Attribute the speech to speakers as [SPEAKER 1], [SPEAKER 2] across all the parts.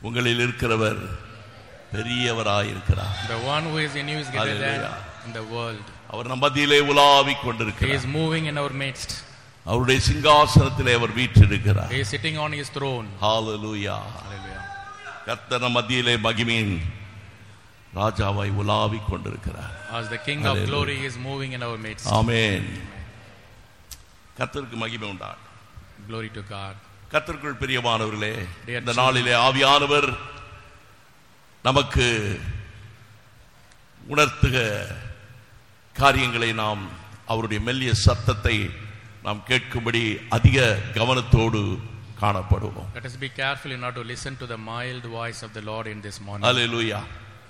[SPEAKER 1] உங்களில் இருக்கிறவர் பெரியவராயிருக்கிறார்
[SPEAKER 2] The one who is in you is greater than
[SPEAKER 1] Hallelujah.
[SPEAKER 2] in the world.
[SPEAKER 1] அவர் நம் மத்தியிலே உலாவிக்
[SPEAKER 2] He
[SPEAKER 1] கொண்டிருக்கிறார்
[SPEAKER 2] is moving in our midst.
[SPEAKER 1] அவருடைய சிங்காசனத்திலே அவர் வீற்றிருக்கிறார்
[SPEAKER 2] He is sitting on his throne.
[SPEAKER 1] Hallelujah
[SPEAKER 2] Hallelujah.
[SPEAKER 1] கர்த்தர் நம் மத்தியிலே மகிமையின் ராஜாவாய் உலாவிக் கொண்டிருக்கிறார்
[SPEAKER 2] As the King
[SPEAKER 1] Hallelujah.
[SPEAKER 2] of glory is moving in our midst.
[SPEAKER 1] ஆமென் கர்த்தருக்கு மகிமை உண்டார்
[SPEAKER 2] Glory to God.
[SPEAKER 1] கர்த்தருக்குள் பிரியமானவர்களே
[SPEAKER 2] Dear
[SPEAKER 1] இந்த
[SPEAKER 2] children.
[SPEAKER 1] நாளிலே ஆவியானவர் நமக்கு உணர்த்துக காரியங்களை நாம் அவருடைய மெல்லிய சத்தத்தை நாம் கேட்கும்படி அதிக கவனத்தோடு காணப்படுவோம்
[SPEAKER 2] Let us be careful in order to listen to the mild voice of the Lord in this morning.
[SPEAKER 1] அல்லேலூயா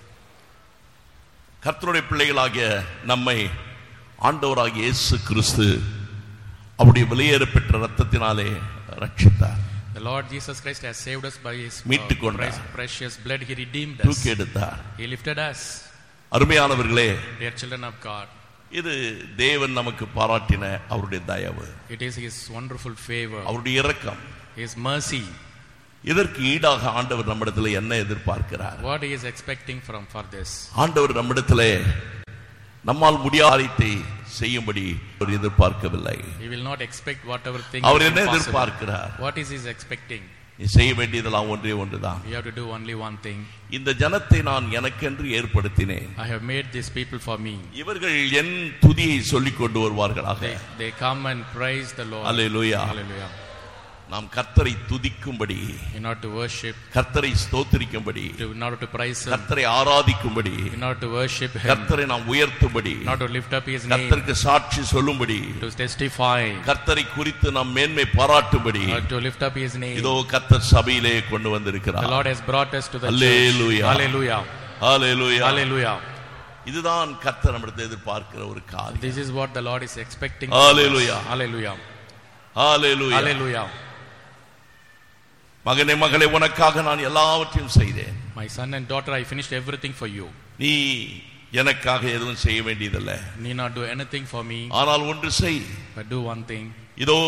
[SPEAKER 1] கர்த்தருடைய பிள்ளைகளாகிய நம்மை ஆண்டவராகிய இயேசு கிறிஸ்து அவருடைய வெளியேறப்பெற்ற ரத்தத்தினாலே ரட்சித்தார்
[SPEAKER 2] The Lord Jesus Christ has saved us by His uh,
[SPEAKER 1] மீட்டுக் கொண்டார்.
[SPEAKER 2] price- precious blood. He redeemed us.
[SPEAKER 1] தூக்கி எடுத்தார்
[SPEAKER 2] He lifted us.
[SPEAKER 1] அருமையானவர்களே
[SPEAKER 2] Dear children of God,
[SPEAKER 1] இது தேவன் நமக்கு பாராட்டின அவருடைய தயவு
[SPEAKER 2] it is His wonderful favor,
[SPEAKER 1] அவருடைய இரக்கம்
[SPEAKER 2] His mercy.
[SPEAKER 1] இதற்கு ஈடாக ஆண்டவர் நம்மிடத்தில் என்ன எதிர்பார்க்கிறார்
[SPEAKER 2] What He is expecting from for this.
[SPEAKER 1] ஆண்டவர் நம்மிடத்திலே நம்மால் முடியாததை செய்யும்படி அவர் எதிர்பார்க்கவில்லை
[SPEAKER 2] He will not expect whatever thing
[SPEAKER 1] our
[SPEAKER 2] is
[SPEAKER 1] என்ன
[SPEAKER 2] impossible.
[SPEAKER 1] எதிர்பார்க்கிறார்
[SPEAKER 2] What is He expecting?
[SPEAKER 1] நீ செய்ய வேண்டியதெல்லாம் ஒன்றே ஒன்றுதான்
[SPEAKER 2] You have to do only one thing.
[SPEAKER 1] இந்த ஜனத்தை நான் எனக்கென்று ஏற்படுத்தினேன்
[SPEAKER 2] I have made these people for me.
[SPEAKER 1] இவர்கள் என் துதியை சொல்லிக் கொண்டு வருவார்களாக
[SPEAKER 2] They, they come and praise the Lord.
[SPEAKER 1] Hallelujah
[SPEAKER 2] Hallelujah.
[SPEAKER 1] நாம் கர்த்தரை துதிக்கும்படி
[SPEAKER 2] In order to worship,
[SPEAKER 1] கர்த்தரை ஸ்தோத்திரிக்கும்படி
[SPEAKER 2] to, in order to praise Him,
[SPEAKER 1] கர்த்தரை ஆராதிக்கும்படி
[SPEAKER 2] in order to worship Him,
[SPEAKER 1] கர்த்தரை நாம் உயர்த்தும்படி
[SPEAKER 2] in order to lift up His name,
[SPEAKER 1] கர்த்தருக்கு சாட்சி சொல்லும்படி
[SPEAKER 2] to testify,
[SPEAKER 1] கர்த்தரை குறித்து நாம் மேன்மை பாராட்டும்படி
[SPEAKER 2] uh, to lift up His name.
[SPEAKER 1] இதோ கர்த்தர் சபையிலே கொண்டு
[SPEAKER 2] The
[SPEAKER 1] வந்திருக்கிறார்
[SPEAKER 2] Lord has brought us to the
[SPEAKER 1] Hallelujah.
[SPEAKER 2] church. Hallelujah.
[SPEAKER 1] Hallelujah
[SPEAKER 2] Hallelujah.
[SPEAKER 1] இதுதான் கர்த்தர் நம்மிடத்தில் எதிர்பார்க்கிற ஒரு காரியம்
[SPEAKER 2] This is what the Lord is expecting.
[SPEAKER 1] Hallelujah.
[SPEAKER 2] From us. Hallelujah.
[SPEAKER 1] Hallelujah
[SPEAKER 2] Hallelujah.
[SPEAKER 1] மகனே மகளே உனக்காக நான் எல்லாவற்றையும் செய்தேன்
[SPEAKER 2] My son and daughter, I finished everything for you.
[SPEAKER 1] நீ எனக்காக எதுவும் செய்ய வேண்டியதில்லை
[SPEAKER 2] Need not do anything for me,
[SPEAKER 1] ஆனால் ஒன்று செய்
[SPEAKER 2] but do one thing.
[SPEAKER 1] இதோ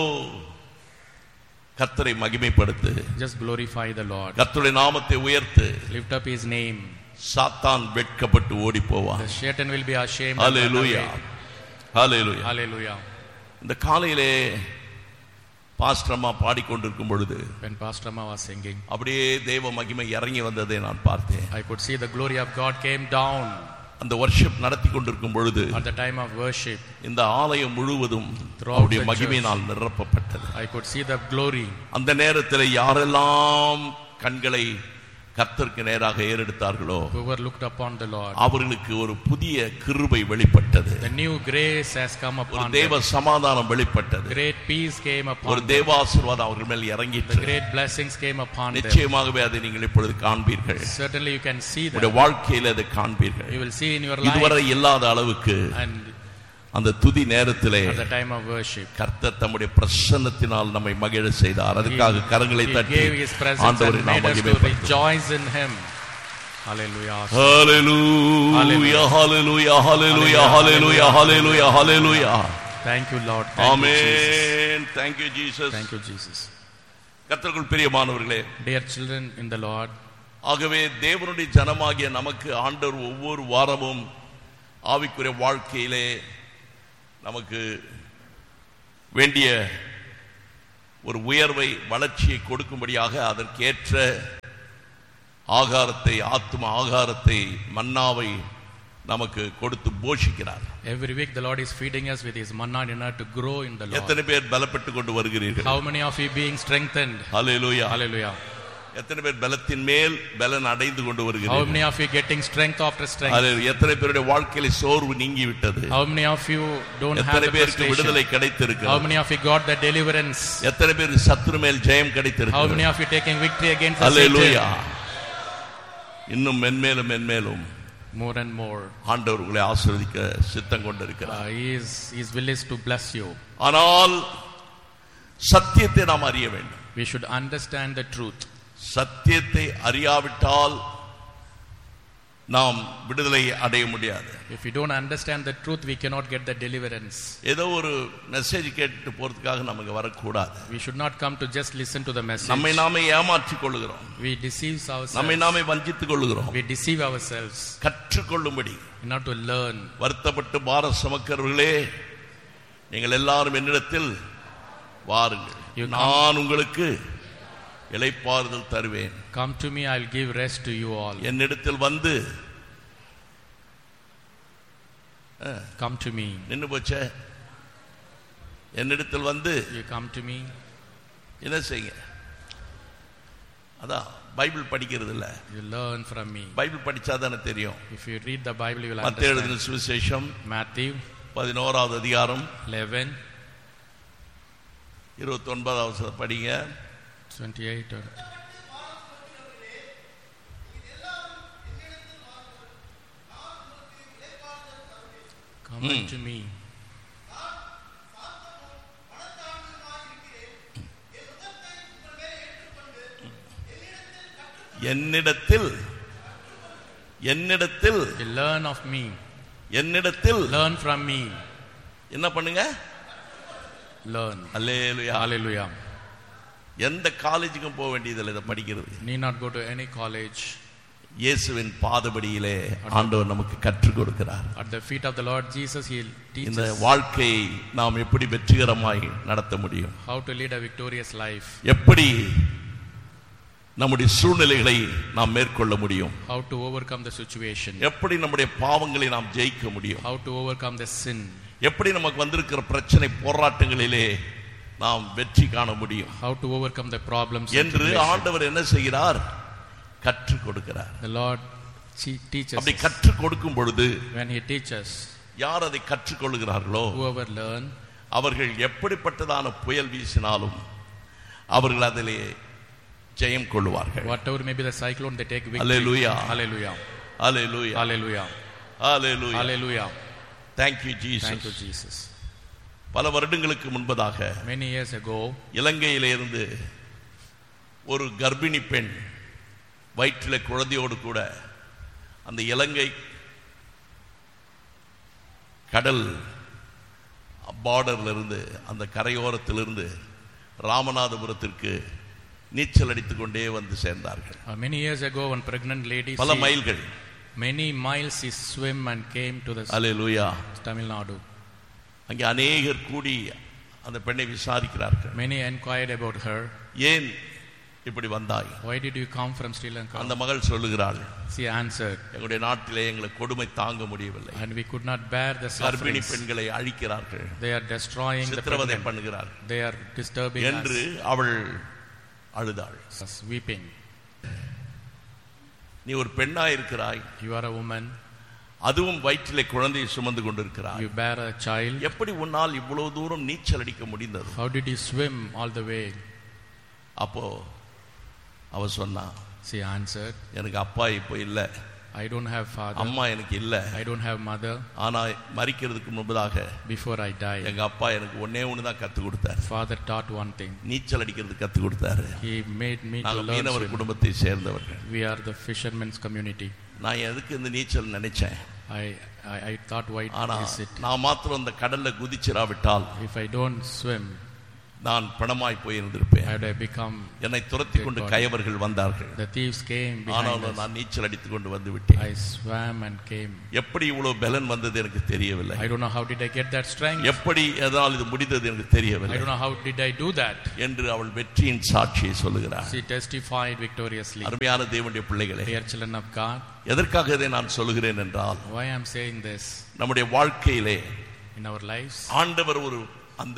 [SPEAKER 1] கர்த்தரை மகிமைப்படுத்து
[SPEAKER 2] Just glorify the Lord.
[SPEAKER 1] கர்த்தருடைய நாமத்தை உயர்த்து
[SPEAKER 2] Lift up His name.
[SPEAKER 1] சாத்தான் வெட்கப்பட்டு ஓடி போவான்
[SPEAKER 2] The Satan will be ashamed. and run
[SPEAKER 1] hallelujah
[SPEAKER 2] away.
[SPEAKER 1] Hallelujah
[SPEAKER 2] Hallelujah.
[SPEAKER 1] இந்த காலையிலே பாஸ்டர் அம்மா பாடிக்கொண்டிருக்கும் பொழுது
[SPEAKER 2] When Pastor Amma was singing,
[SPEAKER 1] அப்படியே தேவ மகிமை இறங்கி வந்ததை நான் பார்த்தேன்
[SPEAKER 2] I could see the glory of God came down
[SPEAKER 1] அந்த வர்ஷிப் நடத்தி கொண்டிருக்கும் பொழுது
[SPEAKER 2] at the time of worship.
[SPEAKER 1] இந்த ஆலயம் முழுவதும்
[SPEAKER 2] Throughout
[SPEAKER 1] அவருடைய
[SPEAKER 2] the
[SPEAKER 1] மகிமையினால் நிரப்பப்பட்டது
[SPEAKER 2] I could see the glory.
[SPEAKER 1] அந்த நேரத்தில் யாரெல்லாம் கண்களை கர்த்தருக்கு நேராக ஏறெடுத்தார்களோ
[SPEAKER 2] Whoever looked upon the Lord,
[SPEAKER 1] அவர்களுக்கு ஒரு புதிய கிருபை வெளிப்பட்டது
[SPEAKER 2] the new grace has come
[SPEAKER 1] ஒரு
[SPEAKER 2] upon them.
[SPEAKER 1] தேவ சமாதானம் வெளிப்பட்டது
[SPEAKER 2] Great peace came
[SPEAKER 1] ஒரு
[SPEAKER 2] upon them.
[SPEAKER 1] தேவாசீர்வாதம் அவர்கள் மேல்
[SPEAKER 2] The
[SPEAKER 1] இறங்கிற்று
[SPEAKER 2] great blessings came upon them.
[SPEAKER 1] நிச்சயமாகவே அதை நீங்கள் இப்பொழுது காண்பீர்கள்
[SPEAKER 2] Certainly you can see
[SPEAKER 1] உங்களுடைய
[SPEAKER 2] that.
[SPEAKER 1] வாழ்க்கையில் அதை காண்பீர்கள்
[SPEAKER 2] You will see in your
[SPEAKER 1] இதுவரை
[SPEAKER 2] life
[SPEAKER 1] இல்லாத அளவுக்கு
[SPEAKER 2] and
[SPEAKER 1] அந்த துதி நேரத்திலே
[SPEAKER 2] at the time of worship.
[SPEAKER 1] கர்த்தர் தம்முடைய பிரசன்னத்தினால் நம்மை மகிழ செய்தார் அதுக்காக கரங்களை
[SPEAKER 2] He
[SPEAKER 1] தட்டி
[SPEAKER 2] gave His presence
[SPEAKER 1] ஆண்டவரை
[SPEAKER 2] and
[SPEAKER 1] நாம்
[SPEAKER 2] made us to
[SPEAKER 1] மகிமைப்படுத்துவோம்
[SPEAKER 2] rejoice in Him. Hallelujah.
[SPEAKER 1] Hallelujah, hallelujah, hallelujah, hallelujah, hallelujah, hallelujah.
[SPEAKER 2] Thank you, Lord. Thank you, Jesus.
[SPEAKER 1] Amen. Thank you, Jesus.
[SPEAKER 2] Thank you, Jesus.
[SPEAKER 1] கர்த்தருக்குள் பிரியமானவர்களே
[SPEAKER 2] Dear children in the Lord,
[SPEAKER 1] ஆகவே தேவனுடைய ஜனமாகிய நமக்கு ஆண்டவர் ஒவ்வொரு வாரமும் ஆவிக்குரிய வாழ்க்கையிலே நமக்கு வேண்டிய ஒரு உயர்வை வளர்ச்சியை கொடுக்கும்படியாக அதற்கேற்ற ஆகாரத்தை ஆத்ம ஆகாரத்தை மன்னாவை நமக்கு கொடுத்து போஷிக்கிறார்
[SPEAKER 2] every week the Lord is feeding us with His manna in order to grow in the Lord.
[SPEAKER 1] எத்தனை பேர் பலப்பட்டு கொண்டு வருகிறீர்கள்
[SPEAKER 2] How many of you being strengthened?
[SPEAKER 1] Hallelujah
[SPEAKER 2] Hallelujah.
[SPEAKER 1] எத்தனை பேர் பலத்தின் மேல் பலன் அடைந்து கொண்டு
[SPEAKER 2] How
[SPEAKER 1] வருகிறீர்கள்
[SPEAKER 2] many of you getting strength after strength?
[SPEAKER 1] ஹalleluya. எத்தனை பேருடைய வாழ்க்கையில சோர்வு நீங்கி விட்டது
[SPEAKER 2] How many of you don't have
[SPEAKER 1] எத்தனை
[SPEAKER 2] the
[SPEAKER 1] பேருக்கு விடுதலை
[SPEAKER 2] frustration? How
[SPEAKER 1] கிடைத்திருக்கிறது
[SPEAKER 2] many of you got the deliverance?
[SPEAKER 1] எத்தனை பேர் சத்துரு மேல் ஜெயம்
[SPEAKER 2] How
[SPEAKER 1] கிடைத்திருக்கிறது
[SPEAKER 2] many of you taking victory against the
[SPEAKER 1] hallelujah
[SPEAKER 2] Satan?
[SPEAKER 1] இன்னும் மென்மேலும் மென்மேலும்
[SPEAKER 2] More and more.
[SPEAKER 1] ஆண்டவர் உங்களை ஆசீர்வதிக்க சித்தம் கொண்டிருக்கிறார்
[SPEAKER 2] Uh, he is His will is to bless you.
[SPEAKER 1] ஆனால் சத்தியத்தை நாம் அறிய வேண்டும்
[SPEAKER 2] We should understand the truth.
[SPEAKER 1] சத்தியத்தை அறியாவிட்டால் நாம் விடுதலை அடைய முடியாது
[SPEAKER 2] If we don't understand the truth, we cannot get the deliverance.
[SPEAKER 1] ஏதோ ஒரு மெசேஜ் கேட்டுட்டு போறதுக்காக நமக்கு வரக்கூடாது
[SPEAKER 2] We should not come to just listen to the message.
[SPEAKER 1] நம்மை நாமே ஏமாற்றிக் கொள்ளுகிறோம்
[SPEAKER 2] We deceive
[SPEAKER 1] நம்மை
[SPEAKER 2] ourselves.
[SPEAKER 1] நாமே வஞ்சித்துக் கொள்ளுகிறோம்
[SPEAKER 2] We deceive ourselves
[SPEAKER 1] கற்றுக்கொள்ளும்படி
[SPEAKER 2] in order to learn.
[SPEAKER 1] வருத்தப்பட்டு பார சுமக்கிறவர்களே நீங்கள் எல்லாரும் என்னிடத்தில் வாருங்கள்
[SPEAKER 2] You come-
[SPEAKER 1] நான் உங்களுக்கு இளைப்பாறுதல் தருவேன்
[SPEAKER 2] Come to me, I'll give rest to you all.
[SPEAKER 1] என்னிடத்தில் வந்து
[SPEAKER 2] Come to me.
[SPEAKER 1] நின்னு போச்சே என்னிடத்தில் வந்து
[SPEAKER 2] You come to me.
[SPEAKER 1] என்ன செய்யுங்க அதான் பைபிள் படிக்கிறது இல்ல
[SPEAKER 2] You learn from me.
[SPEAKER 1] Bible படிச்சா தானே தெரியும்
[SPEAKER 2] If you read the Bible, you will
[SPEAKER 1] மத்திய
[SPEAKER 2] understand.
[SPEAKER 1] எழுதின சுவிசேஷம்
[SPEAKER 2] Matthew
[SPEAKER 1] பதினோராவது அதிகாரம்
[SPEAKER 2] 11,
[SPEAKER 1] இருபத்தி ஒன்பதாவது படிங்க
[SPEAKER 2] 28. or- Come unto me.
[SPEAKER 1] என்னிடத்தில் என்னிடத்தில்
[SPEAKER 2] You learn of me.
[SPEAKER 1] என்னிடத்தில்
[SPEAKER 2] Learn from me.
[SPEAKER 1] என்ன பண்ணுங்க
[SPEAKER 2] Learn.
[SPEAKER 1] அல்லேலுயா
[SPEAKER 2] Hallelujah.
[SPEAKER 1] எந்த காலேஜுக்கும் போக வேண்டியதில்லை இதை படிக்கிறது
[SPEAKER 2] Need not go to any college.
[SPEAKER 1] இயேசுவின் பாதபடியிலே ஆண்டவர் நமக்கு கற்றுக் கொடுக்கிறார்
[SPEAKER 2] At the feet of the Lord Jesus, He'll teach
[SPEAKER 1] இந்த
[SPEAKER 2] us
[SPEAKER 1] வாழ்க்கையை நாம் எப்படி வெற்றிகரமாய் நடத்த முடியும்
[SPEAKER 2] how to lead a victorious life,
[SPEAKER 1] எப்படி நம்முடைய சூழ்நிலைகளை நாம் மேற்கொள்ள முடியும்
[SPEAKER 2] how to overcome the situation,
[SPEAKER 1] எப்படி நம்முடைய பாவங்களை நாம் ஜெயிக்க முடியும்
[SPEAKER 2] how to overcome the sin,
[SPEAKER 1] எப்படி நமக்கு வந்திருக்கிற பிரச்சனை போராட்டங்களிலே நாம் வெற்றி காண முடியும்
[SPEAKER 2] how to overcome the problems. and
[SPEAKER 1] என்று
[SPEAKER 2] tribulation.
[SPEAKER 1] ஆண்டவர் என்ன செய்கிறார் கற்றுக் கொடுக்கிறார்
[SPEAKER 2] The Lord che- teaches
[SPEAKER 1] அப்படி
[SPEAKER 2] us.
[SPEAKER 1] கற்றுக் கொடுக்கும் பொழுது
[SPEAKER 2] When He teaches,
[SPEAKER 1] யார் அதை கற்றுக்கொள்கிறார்களோ
[SPEAKER 2] whoever learn,
[SPEAKER 1] அவர்கள் எப்படிப்பட்டதான புயல் வீசினாலும் அவர்கள் அதிலே ஜெயம் கொள்வார்கள்
[SPEAKER 2] whatever may be the cyclone, they take victory.
[SPEAKER 1] Hallelujah.
[SPEAKER 2] Hallelujah.
[SPEAKER 1] Hallelujah.
[SPEAKER 2] Hallelujah.
[SPEAKER 1] Hallelujah.
[SPEAKER 2] Hallelujah.
[SPEAKER 1] Thank you
[SPEAKER 2] Thank you,
[SPEAKER 1] Jesus.
[SPEAKER 2] Jesus.
[SPEAKER 1] பல வருடங்களுக்கு முன்பதாக
[SPEAKER 2] Many years ago,
[SPEAKER 1] இலங்கையிலே இருந்து ஒரு கர்ப்பிணி பெண் வயிற்றில குழந்தையோடு கூட அந்த இலங்கை கடல் பார்டர்ல இருந்து அந்த கரையோரத்திலிருந்து ராமநாதபுரத்திற்கு நீச்சல் அடித்துக் கொண்டே வந்து சேர்ந்தார்கள்
[SPEAKER 2] uh, many years ago, one pregnant lady,
[SPEAKER 1] பல
[SPEAKER 2] she-
[SPEAKER 1] மைல்கள்
[SPEAKER 2] many miles she swim and came to the
[SPEAKER 1] hallelujah
[SPEAKER 2] Tamil Nadu.
[SPEAKER 1] அங்கே அநேகர் கூடி அந்த பெண்ணை விசாரிக்கிறார்கள்
[SPEAKER 2] Many inquired about her.
[SPEAKER 1] ஏன் இப்படி வந்தாய்
[SPEAKER 2] Why did you come from Sri Lanka?
[SPEAKER 1] அந்த மகள் சொல்லுகிறாள்
[SPEAKER 2] She answered,
[SPEAKER 1] எங்களுடைய நாட்டிலே எங்களை கொடுமை தாங்க முடியவில்லை
[SPEAKER 2] and we could not bear the
[SPEAKER 1] கர்ப்பிணி
[SPEAKER 2] sufferings.
[SPEAKER 1] பெண்களை அழிக்கிறார்கள்
[SPEAKER 2] They are destroying the
[SPEAKER 1] சித்திரவதை
[SPEAKER 2] pregnant.
[SPEAKER 1] பண்ணுகிறார்கள்
[SPEAKER 2] They are disturbing
[SPEAKER 1] என்று அவள் அழுதாள்
[SPEAKER 2] us, weeping.
[SPEAKER 1] நீ ஒரு பெண்ணா இருக்கிறாய்
[SPEAKER 2] You are a woman.
[SPEAKER 1] அதுவும் வயிற்றிலே குழந்தையை சுமந்து கொண்டிருக்கிறாய்
[SPEAKER 2] You bear a child.
[SPEAKER 1] எப்படி உன்னால் இவ்வளவு தூரம் நீச்சல் அடிக்க முடிந்தது
[SPEAKER 2] How did you swim all the way?
[SPEAKER 1] அப்போ அவ சொன்னா
[SPEAKER 2] She answered,
[SPEAKER 1] எனக்கு அப்பா இப்போ இல்ல
[SPEAKER 2] I don't have father.
[SPEAKER 1] அம்மா எனக்கு இல்ல
[SPEAKER 2] I don't have mother.
[SPEAKER 1] ஆனா மறிக்கிறதுக்கு முன்பதாக
[SPEAKER 2] Before I die,
[SPEAKER 1] எங்க அப்பா எனக்கு ஒன்னே ஒன்று தான் கத்து கொடுத்தாரு
[SPEAKER 2] father taught one thing.
[SPEAKER 1] நீச்சல் அடிக்கிறது கத்து கொடுத்தாரு
[SPEAKER 2] He made me to
[SPEAKER 1] நாங்கள்
[SPEAKER 2] learn
[SPEAKER 1] மீனவர்
[SPEAKER 2] swim.
[SPEAKER 1] குடும்பத்தை சேர்ந்தவர்கள்
[SPEAKER 2] We are the fishermen's community.
[SPEAKER 1] நான் எதுக்கு இந்த நீச்சல் நினைச்சேன்
[SPEAKER 2] I, I, I thought, why
[SPEAKER 1] ஆனா
[SPEAKER 2] is it?
[SPEAKER 1] நான் மாத்திரம் அந்த கடல்ல குதிச்சிராவிட்டால்
[SPEAKER 2] If I don't swim,
[SPEAKER 1] நான் பணமாய் போயிருந்திருப்பேன்
[SPEAKER 2] I would have become.
[SPEAKER 1] என்னை துரத்தி கொண்டு கயவர்கள் வந்தார்கள்
[SPEAKER 2] The thieves came behind
[SPEAKER 1] ஆனாலும்
[SPEAKER 2] us.
[SPEAKER 1] நான் நீச்சல் அடித்துக் கொண்டு வந்து விட்டேன்
[SPEAKER 2] I swam and came.
[SPEAKER 1] எப்படி இவ்வளவு பலன் வந்தது எனக்கு தெரியவில்லை
[SPEAKER 2] I don't know how did I get that strength.
[SPEAKER 1] எப்படி எதனால் இது முடிந்தது எனக்கு
[SPEAKER 2] I
[SPEAKER 1] தெரியவில்லை
[SPEAKER 2] don't know how did I do that.
[SPEAKER 1] என்று அவள் வெற்றியின் சாட்சியை சொல்லுகிறார்
[SPEAKER 2] She testified victoriously.
[SPEAKER 1] அருமையான தேவனுடைய பிள்ளைகளே
[SPEAKER 2] Dear children of God,
[SPEAKER 1] எதற்காக இதை நான் சொல்லுகிறேன் என்றால்
[SPEAKER 2] why I'm saying this
[SPEAKER 1] நம்முடைய வாழ்க்கையிலே
[SPEAKER 2] in our lives,
[SPEAKER 1] ஆண்டவர் ஒரு